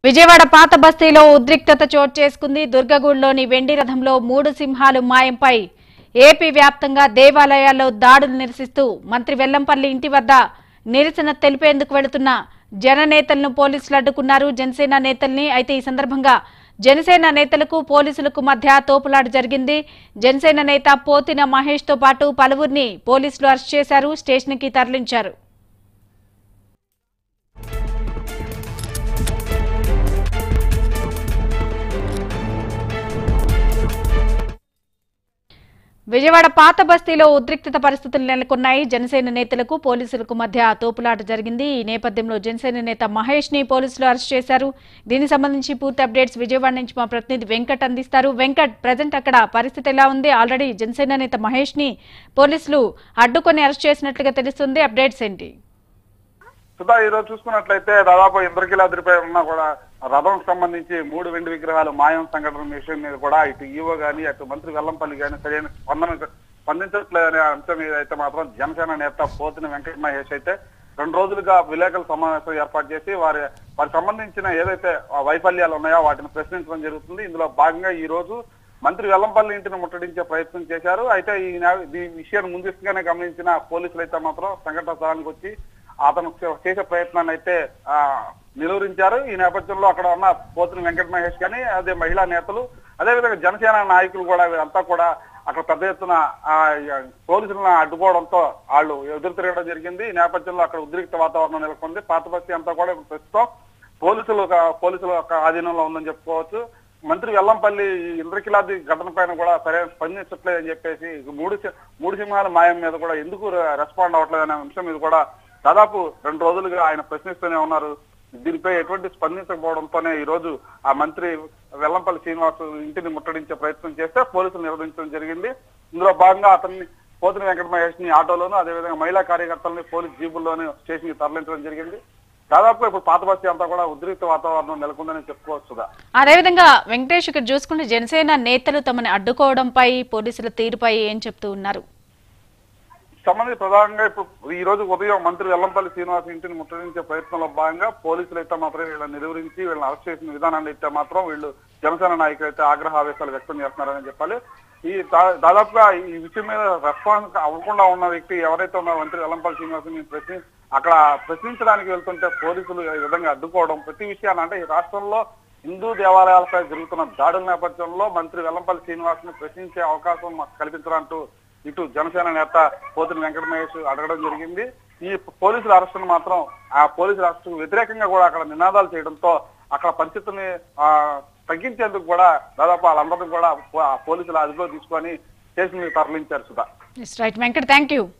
విజయవాడ పాత బస్తీలో ఉద్రిక్తత చోటు చేసుకుంది దుర్గగూడలోని వెండి రథంలో మూడు సింహాలు మాయంపై ఏపీ వ్యాప్తంగా దేవాలయాల్లో దాడులు నిరసిస్తూ మంత్రి వెల్లంపల్లి ఇంటి వద్ద నిరసన తెలిపేందుకు వెళుతున్న జననేతలను పోలీసులు అడ్డుకున్నారు జనసేన నేతల్ని అయితే ఈ సందర్భంగా జనసేన నేతలకు పోలీసులకు మధ్య తోపులాట జరిగింది జనసేన నేత పోతిన మహేష్ తో పాటు పలువురిని పోలీసులు అరెస్ట్ చేశారు స్టేషన్కి తరలించారు విజయవాడ పాత బస్తీలో ఉద్రిక్తత పరిస్థితులు నెలకొన్నాయి జనసేన నేతలకు పోలీసులకు మధ్య తోపులాట జరిగింది ఈ నేపథ్యంలో జనసేన నేత మహేష్ ని పోలీసులు అరెస్ట్ చేశారు దీనికి సంబంధించి పూర్తి అప్డేట్స్ విజయవాడ నుంచి మా ప్రతినిధి వెంకట్ అందిస్తారు వెంకట్ ప్రజెంట్ అక్కడ పరిస్థితి ఎలా ఉంది ఆల్రెడీ జనసేన నేత మహేష్ ని పోలీసులు అడ్డుకొని అరెస్ట్ చేసినట్లుగా తెలుస్తుంది అప్డేట్స్ ఏంటి సుధా ఈ రోజు చూసుకున్నట్లయితే దాదాపు ఇంద్రకీలాద్రిపై ఉన్న కూడా రథం సంబంధించి మూడు వెండి విగ్రహాలు మాయం సంఘటన విషయం మీద కూడా ఇటు ఈవో గాని అటు మంత్రి వెల్లంపల్లి గాని సరైన స్పందన స్పందించట్లేదనే అంశం మీద అయితే మాత్రం జనసేన నేత పోతిన వెంకట మహేష్ అయితే రెండు రోజులుగా విలేకరుల సమావేశం ఏర్పాటు చేసి వారి వారికి సంబంధించిన ఏదైతే ఆ వైఫల్యాలు ఉన్నాయో వాటిని ప్రశ్నించడం జరుగుతుంది ఇందులో భాగంగా ఈ రోజు మంత్రి వెల్లంపల్లి ఇంటిని ముట్టడించే ప్రయత్నం చేశారు అయితే ఈ నే- ఈ విషయాన్ని ముందస్తుగానే గమనించిన పోలీసులు అయితే మాత్రం సంఘటన స్థలానికి వచ్చి అతను చే- చేసే ప్రయత్నాన్ని అయితే ఆ, నిలువరించారు ఈ నేపథ్యంలో అక్కడ ఉన్న పోతుని వెంకట మహేష్ కానీ అదే మహిళా నేతలు అదేవిధంగా జనసేన నాయకులు కూడా వీరంతా కూడా అక్కడ పెద్ద ఎత్తున ఆ, పోలీసులను అడ్డుకోవడంతో వాళ్ళు ఎదురు తిరగడం జరిగింది ఈ నేపథ్యంలో అక్కడ ఉద్రిక్త వాతావరణం నెలకొంది పాత బస్తీ అంతా కూడా ఇప్పుడు ప్రస్తుతం పోలీసులు పోలీసుల యొక్క ఆధీనంలో ఉందని చెప్పుకోవచ్చు మంత్రి వెల్లంపల్లి ఈ ఇంద్రకిలాది ఘటన పైన కూడా సరైన స్పందించట్లేదని చెప్పేసి మూడు సి- మూడు సింహాల మాయం మీద కూడా ఎందుకు రెస్పాండ్ అవ్వట్లేదు అనే అంశం మీద కూడా దాదాపు రెండు రోజులుగా ఆయన ప్రశ్నిస్తూనే ఉన్నారు దీనిపై ఎటువంటి స్పందించకపోవడంతోనే ఈ రోజు ఆ మంత్రి వెల్లంపల్లి శ్రీనివాస్ ఇంటిని ముట్టడించే ప్రయత్నం చేస్తే పోలీసులు నిర్వహించడం జరిగింది ఇందులో భాగంగా అతన్ని పోతిన వెంకట మహేష్ ని ఆటోలోను అదేవిధంగా మహిళా కార్యకర్తలని పోలీస్ జీబుల్లోను స్టేషన్ కి తరలించడం జరిగింది దాదాపు ఇప్పుడు పాత బస్తీ అంతా కూడా ఉద్రిక్త వాతావరణం నెలకొందని చెప్పుకోవచ్చు సుధా. అదేవిధంగా వెంకటేష్ ఇక్కడ చూసుకుంటే జనసేన నేతలు తమని అడ్డుకోవడంపై పోలీసుల తీరుపై ఏం చెప్తూ ఉన్నారు సంబంధించి ప్రధానంగా ఇప్పుడు ఈ రోజు ఉదయం మంత్రి వెల్లంపల్లి శ్రీనివాస్ ఇంటిని ముట్టడించే ప్రయత్నంలో భాగంగా పోలీసులు అయితే మాత్రం వీళ్ళని నిలువరించి వీళ్ళని అరెస్ట్ చేసిన విధానాన్ని అయితే మాత్రం వీళ్ళు జనసేన నాయకులు అయితే ఆగ్రహ ఆవేశాలు వ్యక్తం చేస్తున్నారని చెప్పాలి ఈ దా- దాదాపుగా ఈ విషయం మీద రెస్పాన్స్ అవ్వకుండా ఉన్న వ్యక్తి ఎవరైతే ఉన్నారో మంత్రి వెల్లంపల్లి శ్రీనివాస్ ప్రశ్ని అక్కడ ప్రశ్నించడానికి వెళ్తుంటే పోలీసులు ఈ విధంగా అడ్డుకోవడం ప్రతి విషయాన్ని అంటే ఈ రాష్ట్రంలో హిందూ దేవాలయాలపై జరుగుతున్న దాడుల నేపథ్యంలో మంత్రి వెల్లంపల్లి శ్రీనివాస్ ని ప్రశ్నించే అవకాశం మాకు కల్పించాలంటూ ఇటు జనసేన నేత పోతిన వెంకట మహేష్ అడగడం జరిగింది ఈ పోలీసుల అరెస్టును మాత్రం ఆ పోలీసుల అరెస్టుకు వ్యతిరేకంగా కూడా అక్కడ నినాదాలు చేయడంతో అక్కడ పరిస్థితిని ఆ, తగ్గించేందుకు కూడా దాదాపు వాళ్ళందరినీ కూడా పో- ఆ పోలీసుల అదుపులో తీసుకొని స్టేషన్ తరలించారు Sudha right Venkat thank you